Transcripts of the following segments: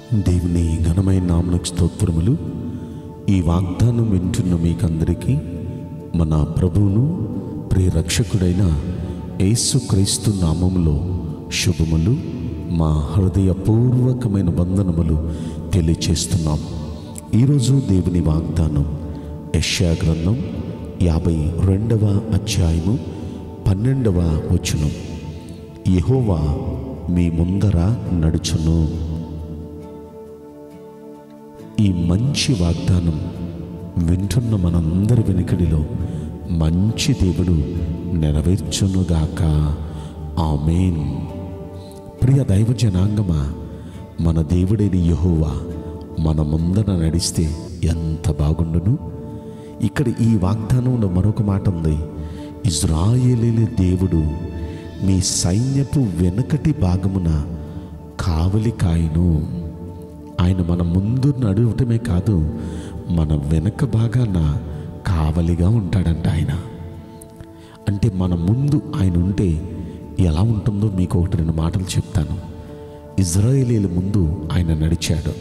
దేవుని ఘనమైన నామలకు స్తోత్రములు ఈ వాగ్దానం వింటున్న మీకందరికీ మన ప్రభువును ప్రియరక్షకుడైన యేసుక్రీస్తు నామములో శుభములు మా హృదయపూర్వకమైన వందనములు తెలియచేస్తున్నాం ఈరోజు దేవుని వాగ్దానం యెషయా గ్రంథం యాభై రెండవ అధ్యాయము పన్నెండవ వచనం యెహోవా మీ ముందర నడుచును ఈ మంచి వాగ్దానం వింటున్న మనందరి వెనుకడిలో మంచి దేవుడు నెరవేర్చునుగాక ఆమెన్ ప్రియ దైవ జనాంగమా మన దేవుడైన యెహోవా మన ముందర నడిస్తే ఎంత బాగుండును ఇక్కడ ఈ వాగ్దానంలో మరొక మాట ఉంది ఇజ్రాయేలీల దేవుడు మీ సైన్యపు వెనుకటి భాగమున కావలి కాయను ఆయన మన ముందు నడవటమే కాదు మన వెనక భాగాన కావలిగా ఉంటాడంట ఆయన అంటే మన ముందు ఆయన ఉంటే ఎలా ఉంటుందో మీకు ఒకటి రెండు మాటలు చెప్తాను ఇజ్రాయేలీల ముందు ఆయన నడిచాడు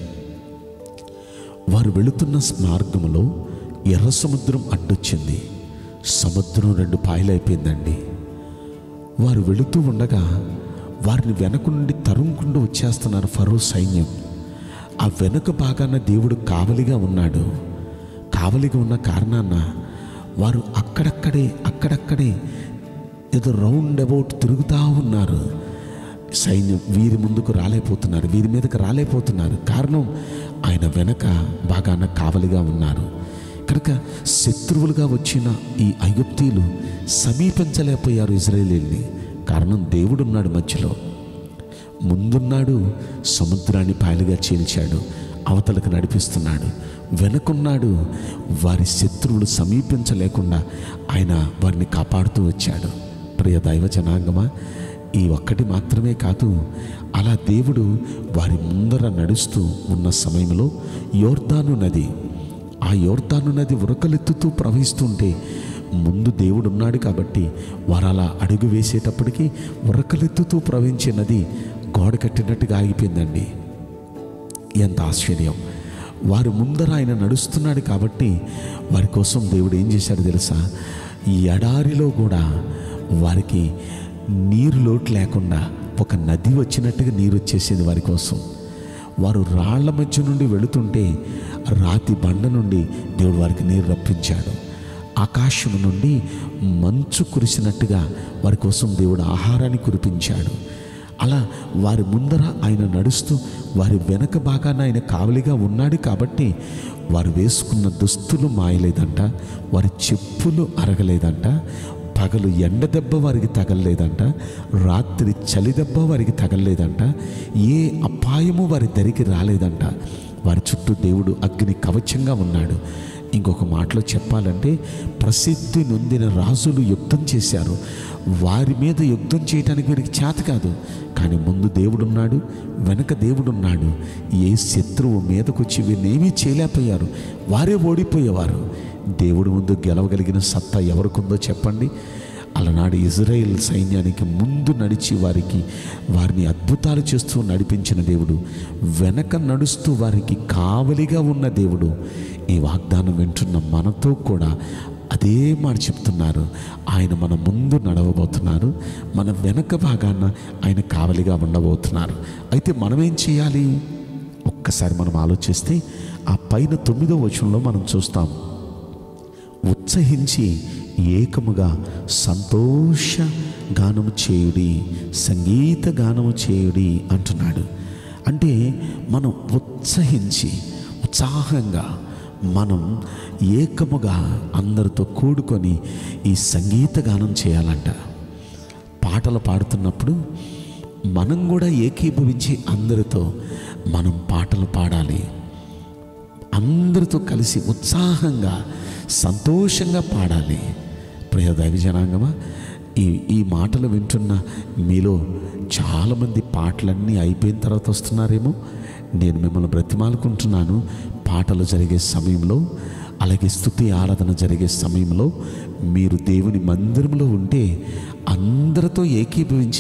వారు వెళుతున్న మార్గంలో ఎర్ర సముద్రం అడ్డొచ్చింది సముద్రం రెండు పాయలైపోయిందండి వారు వెళుతూ ఉండగా వారిని వెనక నుండి తరుముకుంటూ వచ్చేస్తున్నారు ఫరో సైన్యం ఆ వెనుక భాగాన దేవుడు కావలిగా ఉన్నాడు కావలిగా ఉన్న కారణాన వారు అక్కడక్కడే అక్కడక్కడే ఏదో రౌండ్ అబౌట్ తిరుగుతూ ఉన్నారు సైన్యం వీరి ముందుకు రాలేకపోతున్నారు వీరి మీదకి రాలేకపోతున్నారు కారణం ఆయన వెనక బాగాన కావలిగా ఉన్నారు కనుక శత్రువులుగా వచ్చిన ఈ ఐగుప్తీలు సమీపించలేకపోయారు ఇజ్రాయేలీల్ని కారణం దేవుడున్నాడు మధ్యలో ముందున్నాడు సముద్రాన్ని పాయలుగా చీల్చాడు అవతలకు నడిపిస్తున్నాడు వెనుకున్నాడు వారి శత్రువులు సమీపించలేకుండా ఆయన వారిని కాపాడుతూ వచ్చాడు ప్రియ దైవ జనాంగమా ఈ ఒక్కటి మాత్రమే కాదు అలా దేవుడు వారి ముందర నడుస్తూ ఉన్న సమయంలో యోర్దాను నది ఆ యోర్దాను నది ఉరకలెత్తుతూ ప్రవహిస్తుంటే ముందు దేవుడు ఉన్నాడు కాబట్టి వారు అలా అడుగు వేసేటప్పటికి ఉరకలెత్తుతూ ప్రవహించే నది గోడ కట్టినట్టుగా ఆగిపోయిందండి ఎంత ఆశ్చర్యం వారి ముందర ఆయన నడుస్తున్నాడు కాబట్టి వారి కోసం దేవుడు ఏం చేశాడు తెలుసా ఈ ఎడారిలో కూడా వారికి నీరు లోటు లేకుండా ఒక నది వచ్చినట్టుగా నీరు వచ్చేసింది వారి కోసం వారు రాళ్ల మధ్య నుండి వెళుతుంటే రాతి బండ నుండి దేవుడు వారికి నీరు రప్పించాడు ఆకాశం నుండి మంచు కురిసినట్టుగా వారి కోసం దేవుడు ఆహారాన్ని కురిపించాడు అలా వారి ముందర ఆయన నడుస్తూ వారి వెనక భాగాన ఆయన కావలిగా ఉన్నాడు కాబట్టి వారు వేసుకున్న దుస్తులు మాయలేదంట వారి చెప్పులు అరగలేదంట పగలు ఎండ దెబ్బ వారికి తగలలేదంట రాత్రి చలి దెబ్బ వారికి తగలలేదంట ఏ అపాయము వారి దరికి రాలేదంట వారి చుట్టూ దేవుడు అగ్ని కవచంగా ఉన్నాడు ఇంకొక మాటలో చెప్పాలంటే ప్రసిద్ధి నొందిన రాజులు యుద్ధం చేశారు వారి మీద యుద్ధం చేయడానికి వీరికి చేత కాదు కానీ ముందు దేవుడున్నాడు వెనక దేవుడున్నాడు ఏ శత్రువు మీదకొచ్చి వీరిని ఏమీ చేయలేకపోయారు వారే ఓడిపోయేవారు దేవుడు ముందు గెలవగలిగిన సత్తా ఎవరికుందో చెప్పండి అలనాడు ఇజ్రాయెల్ సైన్యానికి ముందు నడిచి వారికి వారిని అద్భుతాలు చేస్తూ నడిపించిన దేవుడు వెనక నడుస్తూ వారికి కావలిగా ఉన్న దేవుడు ఈ వాగ్దానం వింటున్న మనతో కూడా అదే మాట చెప్తున్నారు ఆయన మన ముందు నడవబోతున్నారు మన వెనక భాగాన ఆయన కావలిగా ఉండబోతున్నారు అయితే మనం ఏం చేయాలి ఒక్కసారి మనం ఆలోచిస్తే ఆ పైన తొమ్మిదో వచనంలో మనం చూస్తాం ఉత్సహించి ఏకముగా సంతోష గానము చేయుడి సంగీత గానము చేయుడి అంటున్నాడు అంటే మనం ఉత్సహించి ఉత్సాహంగా మనం ఏకముగా అందరితో కూడుకొని ఈ సంగీత గానం చేయాలంట పాటలు పాడుతున్నప్పుడు మనం కూడా ఏకీభవించి అందరితో మనం పాటలు పాడాలి అందరితో కలిసి ఉత్సాహంగా సంతోషంగా పాడాలి ప్రియ దైవ జనాంగమా ఈ ఈ మాటలు వింటున్న మీలో చాలామంది పాటలన్నీ అయిపోయిన తర్వాత వస్తున్నారేమో నేను మిమ్మల్ని బ్రతిమాలుకుంటున్నాను పాటలు జరిగే సమయంలో అలాగే స్థుతి ఆరాధన జరిగే సమయంలో మీరు దేవుని మందిరంలో ఉంటే అందరితో ఏకీభవించి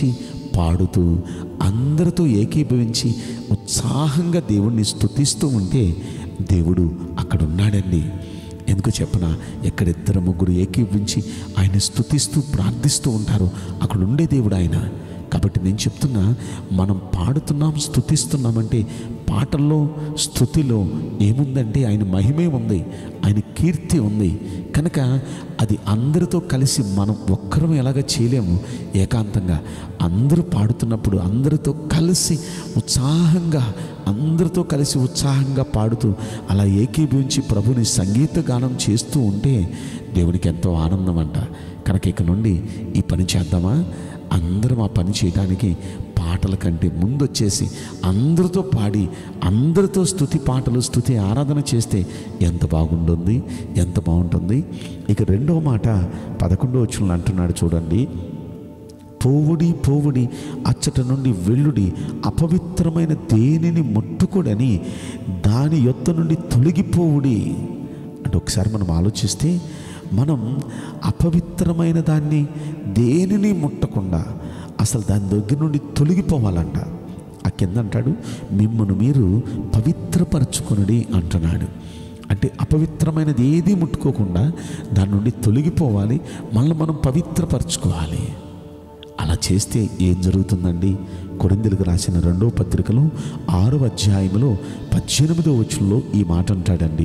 పాడుతూ అందరితో ఏకీభవించి ఉత్సాహంగా దేవుణ్ణి స్తుతిస్తూ ఉంటే దేవుడు అక్కడ ఉన్నాడండి ఎందుకు చెప్పన ఎక్కడ ఇద్దరు ముగ్గురు ఏకీభవించి ఆయన స్తుతిస్తూ ప్రార్థిస్తూ ఉంటారు అక్కడ ఉండే దేవుడు ఆయన కాబట్టి నేను చెప్తున్నా మనం పాడుతున్నాం స్తుతిస్తున్నామంటే పాటల్లో స్థుతిలో ఏముందంటే ఆయన మహిమే ఉంది ఆయన కీర్తి ఉంది కనుక అది అందరితో కలిసి మనం ఒక్కరం ఎలాగ చేయలేము ఏకాంతంగా అందరూ పాడుతున్నప్పుడు అందరితో కలిసి ఉత్సాహంగా అందరితో కలిసి ఉత్సాహంగా పాడుతూ అలా ఏకీభవించి ప్రభుని సంగీత గానం చేస్తూ ఉంటే దేవునికి ఎంతో ఆనందం అంట కనుక ఇక నుండి ఈ పని చేద్దామా అందరం ఆ పని చేయడానికి పాటల కంటే ముందు వచ్చేసి అందరితో పాడి అందరితో స్థుతి పాటలు స్థుతి ఆరాధన చేస్తే ఎంత బాగుంటుంది ఎంత బాగుంటుంది ఇక రెండవ మాట పదకొండో వచ్చిన అంటున్నాడు చూడండి పోవుడి పోవుడి అచ్చట నుండి వెల్లుడి అపవిత్రమైన దేనిని ముట్టుకోడని దాని యొత్త నుండి తొలగిపోవుడి అంటే ఒకసారి మనం ఆలోచిస్తే మనం అపవిత్రమైన దాన్ని దేనిని ముట్టకుండా అసలు దాని దగ్గర నుండి తొలగిపోవాలంట ఆ కింద అంటాడు మిమ్మల్ని మీరు పవిత్రపరచుకొనుడి అంటున్నాడు అంటే అపవిత్రమైనది ఏది ముట్టుకోకుండా దాని నుండి తొలగిపోవాలి మళ్ళీ మనం పవిత్రపరచుకోవాలి అలా చేస్తే ఏం జరుగుతుందండి కొరిందులకు రాసిన రెండో పత్రికలో ఆరో అధ్యాయంలో పద్దెనిమిదో వచనంలో ఈ మాట అంటాడండి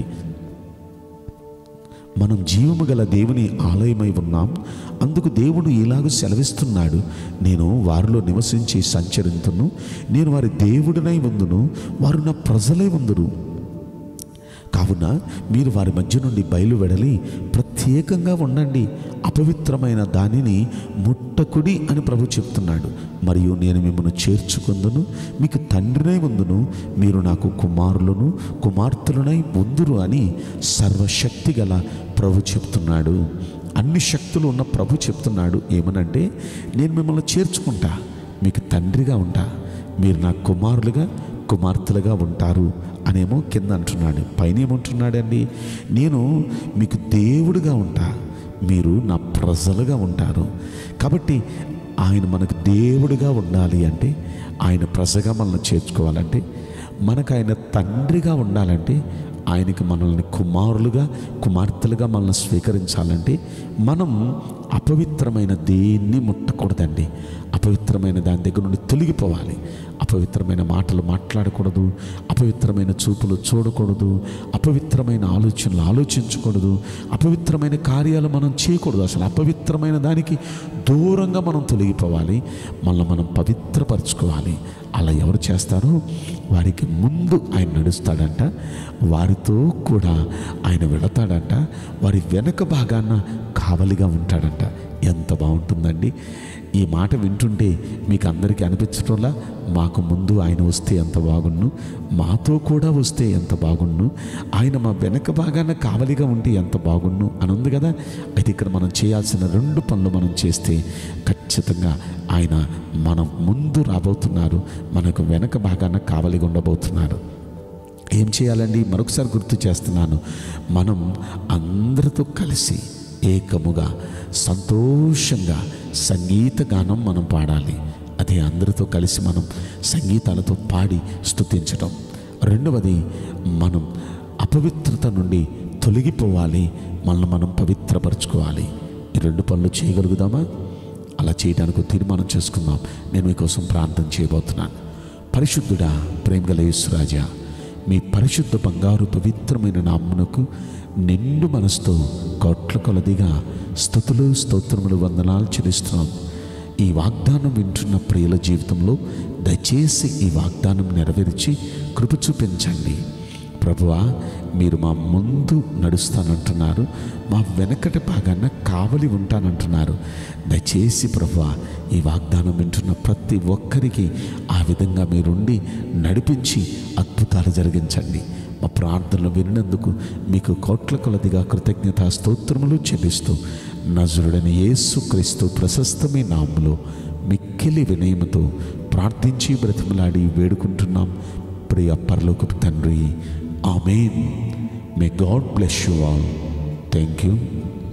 మనం జీవము గల దేవుని ఆలయమై ఉన్నాం అందుకు దేవుడు ఇలాగ సెలవిస్తున్నాడు నేను వారిలో నివసించి సంచరింతును నేను వారి దేవుడినై ఉందును వారు నా ప్రజలై ఉందురు కావున మీరు వారి మధ్య నుండి బయలువెడలి ప్రత్యేకంగా ఉండండి అపవిత్రమైన దానిని ముట్టకుడి అని ప్రభు చెప్తున్నాడు మరియు నేను మిమ్మల్ని చేర్చుకుందును మీకు తండ్రినై ఉందును మీరు నాకు కుమారులను కుమార్తెలనై ఉందురు అని సర్వశక్తి గల ప్రభు చెప్తున్నాడు అన్ని శక్తులు ఉన్న ప్రభు చెప్తున్నాడు ఏమనంటే నేను మిమ్మల్ని చేర్చుకుంటా మీకు తండ్రిగా ఉంటా మీరు నా కుమారులుగా కుమార్తెలుగా ఉంటారు అనేమో కింద అంటున్నాడు పైన ఏమంటున్నాడండి నేను మీకు దేవుడిగా ఉంటా మీరు నా ప్రజలుగా ఉంటారు కాబట్టి ఆయన మనకు దేవుడిగా ఉండాలి అంటే ఆయన ప్రజగా మనల్ని చేర్చుకోవాలంటే మనకు ఆయన తండ్రిగా ఉండాలంటే ఆయనకి మనల్ని కుమారులుగా కుమార్తెలుగా మనల్ని స్వీకరించాలంటే మనం అపవిత్రమైన దేన్ని ముట్టకూడదండి అపవిత్రమైన దాని దగ్గర నుండి తొలగిపోవాలి అపవిత్రమైన మాటలు మాట్లాడకూడదు అపవిత్రమైన చూపులు చూడకూడదు అపవిత్రమైన ఆలోచనలు ఆలోచించకూడదు అపవిత్రమైన కార్యాలు మనం చేయకూడదు అసలు అపవిత్రమైన దానికి దూరంగా మనం తొలగిపోవాలి మళ్ళీ మనం పవిత్రపరచుకోవాలి అలా ఎవరు చేస్తారో వారికి ముందు ఆయన నడుస్తాడంట వారితో కూడా ఆయన వెళతాడంట వారి వెనక భాగాన కావలిగా ఉంటాడంట ఎంత బాగుంటుందండి ఈ మాట వింటుంటే మీకు అందరికీ అనిపించటంలా మాకు ముందు ఆయన వస్తే ఎంత బాగున్ను మాతో కూడా వస్తే ఎంత బాగున్ను ఆయన మా వెనక భాగాన కావలిగా ఉంటే ఎంత బాగున్ను అని ఉంది కదా అయితే ఇక్కడ మనం చేయాల్సిన రెండు పనులు మనం చేస్తే ఖచ్చితంగా ఆయన మనం ముందు రాబోతున్నారు మనకు వెనక భాగాన కావలిగా ఉండబోతున్నారు ఏం చేయాలండి మరొకసారి గుర్తు చేస్తున్నాను మనం అందరితో కలిసి ఏకముగా సంతోషంగా సంగీత గానం మనం పాడాలి అదే అందరితో కలిసి మనం సంగీతాలతో పాడి స్తుతించడం రెండవది మనం అపవిత్రత నుండి తొలగిపోవాలి మనల్ని మనం పవిత్రపరచుకోవాలి ఈ రెండు పనులు చేయగలుగుదామా అలా చేయడానికి ఒక తీర్మానం చేసుకుందాం నేను మీకోసం ప్రార్థన చేయబోతున్నాను పరిశుద్ధుడా ప్రేమగల యేసురాజా మీ పరిశుద్ధ బంగారు పవిత్రమైన నామ్మునకు నిండు మనసుతో కోట్ల కొలదిగా స్థుతులు స్తోత్రములు వందనాలు చెల్లిస్తున్నాం ఈ వాగ్దానం వింటున్న ప్రియుల జీవితంలో దయచేసి ఈ వాగ్దానం నెరవేర్చి కృప చూపించండి ప్రభువా మీరు మా ముందు నడుస్తానంటున్నారు మా వెనకటి భాగాన కావలి ఉంటానంటున్నారు దయచేసి ప్రభువా ఈ వాగ్దానం వింటున్న ప్రతి ఒక్కరికి ఆ విధంగా మీరుండి నడిపించి అద్భుతాలు జరిగించండి మా ప్రార్థనలు విన్నందుకు మీకు కోట్ల కొలదిగా కృతజ్ఞత స్తోత్రములు చెల్లిస్తూ నజరుడని యేసు క్రీస్తు ప్రశస్తమే నామములో మిక్కిలి వినయముతో ప్రార్థించి బ్రతిమలాడి వేడుకుంటున్నాం ప్రియ పరలోకపు తండ్రి amen may God bless you all thank you